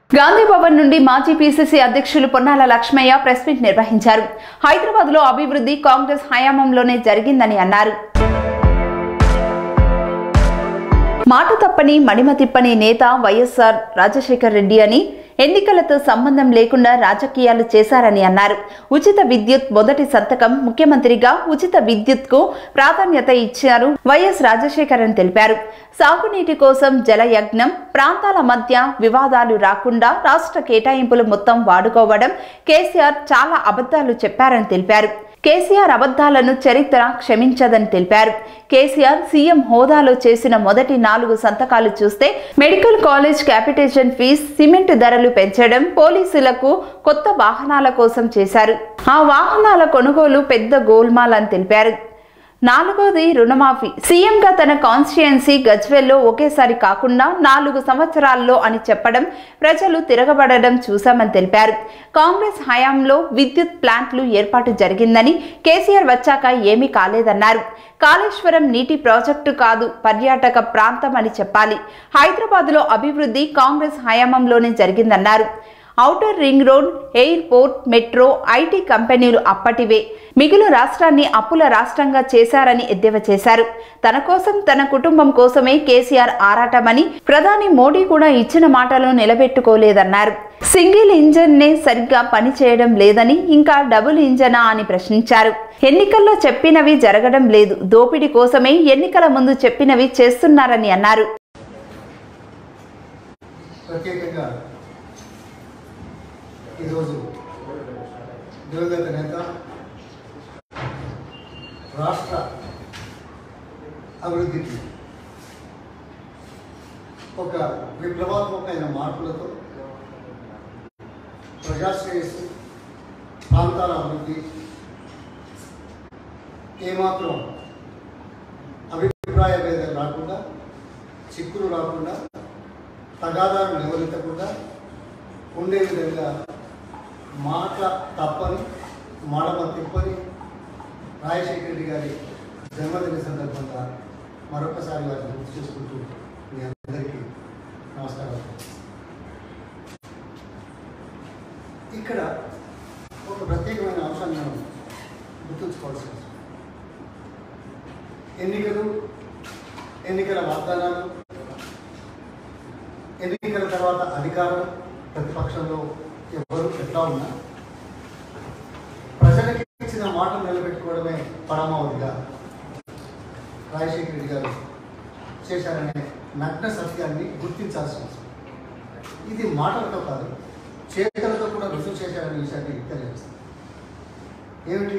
గాంధీ భవన్ నుండి మాజీ పీసీసీ అధ్యక్షులు పొన్నాల లక్ష్మయ్య ప్రెస్ మీట్ నిర్వహించారు హైదరాబాద్ లో అభివృద్ధి కాంగ్రెస్ హయాంలోనే జరిగిందని అన్నారు మాట తప్పని మడిమ తిప్పని నేత వైఎస్ఆర్ రాజశేఖర్ రెడ్డి అని ఎన్నికలతో సంబంధం లేకుండా రాజకీయాలు చేశారని అన్నారు ఉచిత విద్యుత్ మొదటి సంతకం ముఖ్యమంత్రిగా ఉచిత విద్యుత్కు ప్రాధాన్యత ఇచ్చారు వైఎస్ రాజశేఖర్ అని తెలిపారు సాగునీటి కోసం జలయజ్ఞం ప్రాంతాల మధ్య వివాదాలు రాకుండా రాష్ట్ర కేటాయింపులు మొత్తం వాడుకోవడం కేసీఆర్ చాలా అబద్ధాలు చెప్పారని తెలిపారు కేసీఆర్ అబద్ధాలను చరిత్ర క్షమించదని తెలిపారు కేసీఆర్ సీఎం హోదాలో చేసిన మొదటి నాలుగు సంతకాలు చూస్తే medical college capitation fee cement ధరలు పెంచడం పోలీసులకు కొత్త వాహనాల కోసం చేశారు ఆ వాహనాల కొనుగోలు పెద్ద గోల్మాల్ అని తెలిపారు నాలుగోది రుణమాఫీ సీఎంగా తన కాన్స్టిట్యుయెన్సీ గజ్వెల్లో ఒకేసారి కాకుండా నాలుగు సంవత్సరాల్లో అని చెప్పడం ప్రజలు తిరగబడడం చూశామని తెలిపారు కాంగ్రెస్ హయాంలో విద్యుత్ ప్లాంట్లు ఏర్పాటు జరిగిందని కేసీఆర్ వచ్చాక ఏమీ కాలేదన్నారు కాళేశ్వరం నీటి ప్రాజెక్టు కాదు పర్యాటక ప్రాంతం అని చెప్పాలి హైదరాబాద్లో అభివృద్ధి కాంగ్రెస్ హయాంలోనే జరిగిందన్నారు outer ring road airport metro IT కంపెనీలు అప్పటివే మిగులు రాష్ట్రాన్ని అప్పుల రాష్ట్రంగా చేశారని ఎద్దేవా చేశారు తన కోసం తన కుటుంబం కోసమే కేసీఆర్ ఆరాటమని ప్రధాని మోడీ కూడా ఇచ్చిన మాటలను నిలబెట్టుకోలేదన్నారు సింగిల్ ఇంజన్ నే సరిగ్గా పనిచేయడం లేదని ఇంకా డబుల్ ఇంజనా అని ప్రశ్నించారు ఎన్నికల్లో చెప్పినవి జరగడం లేదు దోపిడీ కోసమే ఎన్నికల ముందు చెప్పినవి చేస్తున్నారని అన్నారు ప్రత్యేకంగా ఈరోజు దివంగత నేత రాష్ట్ర అభివృద్ధికి ఒక విప్లవాత్మకమైన మార్పులతో ప్రజాశ్రేయస్సు ప్రాంతాల అభివృద్ధి ఏమాత్రం అభిప్రాయ భేదం రాకుండా చిక్కులు రాకుండా తగాదాలు నివరించకుండా ఉండే విధంగా మాట తప్పని మడమ తిప్పని రాజశేఖర రెడ్డి గారి జన్మదిన సందర్భంగా మరొకసారి వారిని గుర్తు చేసుకుంటూ మీ అందరికీ నమస్కారం ఇక్కడ ఒక ప్రత్యేకమైన అంశాన్ని మనం గుర్తుంచుకోవాల్సి వస్తుంది ఎన్నికలు ఎన్నికల వాగ్దానాలు ఎన్నికల తర్వాత అధికారం ప్రతిపక్షంలో ఎవరు ఎట్లా ఉన్నా ప్రజలకు ఇచ్చిన మాట నిలబెట్టుకోవడమే పరమావధిగా రాజశేఖర రెడ్డి గారు చేశారనే నగ్న సత్యాన్ని గుర్తించాల్సి అవసరం ఇది మాటలతో కాదు చేతలతో కూడా రుజువు చేశారనే విషయాన్ని తెలియజేస్తుంది ఏమిటి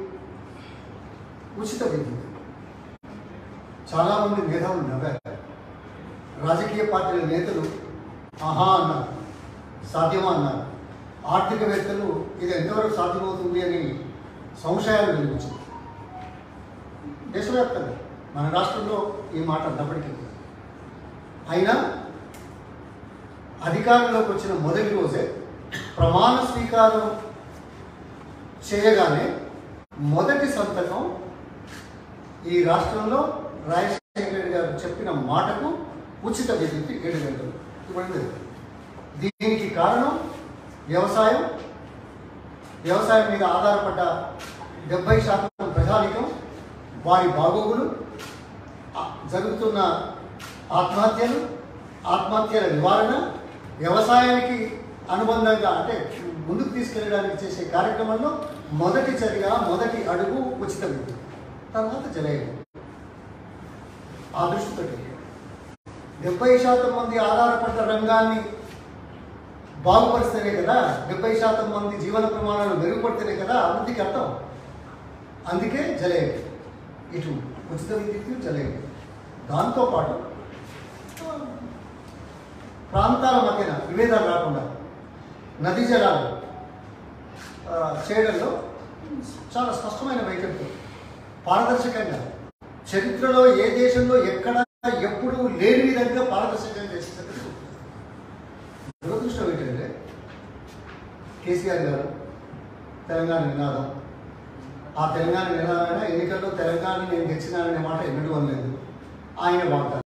ఉచిత విద్యుత్ చాలామంది మేధావులు నవ్వారు రాజకీయ పార్టీల నేతలు ఆహా అన్నారు సాధ్యమా అన్నారు ఆర్థికవేత్తలు ఇది ఎంతవరకు సాధ్యమవుతుంది అని సంశయాలు వెలిగించారు దేశవ్యాప్తంగా మన రాష్ట్రంలో ఈ మాట అన్నప్పటికీ అయినా అధికారంలోకి వచ్చిన మొదటి రోజే ప్రమాణ స్వీకారం చేయగానే మొదటి సంతకం ఈ రాష్ట్రంలో రాజశేఖర రెడ్డి గారు చెప్పిన మాటకు ఉచిత విద్యుత్ ఏడు గంటలు ఇవ్వడం జరిగింది దీనికి కారణం వ్యవసాయం వ్యవసాయం మీద ఆధారపడ్డ డెబ్బై శాతం ప్రజానికం వారి బాగోగులు ఆ- జరుగుతున్న ఆత్మహత్యలు ఆత్మహత్యల నివారణ వ్యవసాయానికి అనుబంధంగా అంటే ముందుకు తీసుకెళ్ళడానికి చేసే కార్యక్రమంలో మొదటి చర్య మొదటి అడుగు ఉచిత విద్యుత్ తర్వాత జలయం ఆ దృష్టితో డెబ్బై శాతం మంది ఆధారపడ్డ రంగాన్ని బాగుపరిస్తేనే కదా డెబ్బై శాతం మంది జీవన ప్రమాణాలు మెరుగుపడితేనే కదా అభివృద్ధికి అర్థం అందుకే జలయం ఇటు ఉచిత విద్యుత్ జలయం దాంతోపాటు ఆ, ప్రాంతాల మధ్యన విభేదాలు రాకుండా నదీ జలాలు ఆ, చేయడంలో చాలా స్పష్టమైన వైఖరితో పారదర్శకంగా చరిత్రలో ఏ దేశంలో ఎక్కడ ఎప్పుడు లేని విధంగా పారదర్శకంగా చేసినట్టు దురదృష్టం ఏంటంటే కేసీఆర్ గారు తెలంగాణ నినాదం ఆ తెలంగాణ నినాదమైన ఎన్నికల్లో తెలంగాణ నేను తెచ్చినాననే మాట ఎన్నడూ అనలేదు ఆయన వాగ్దానం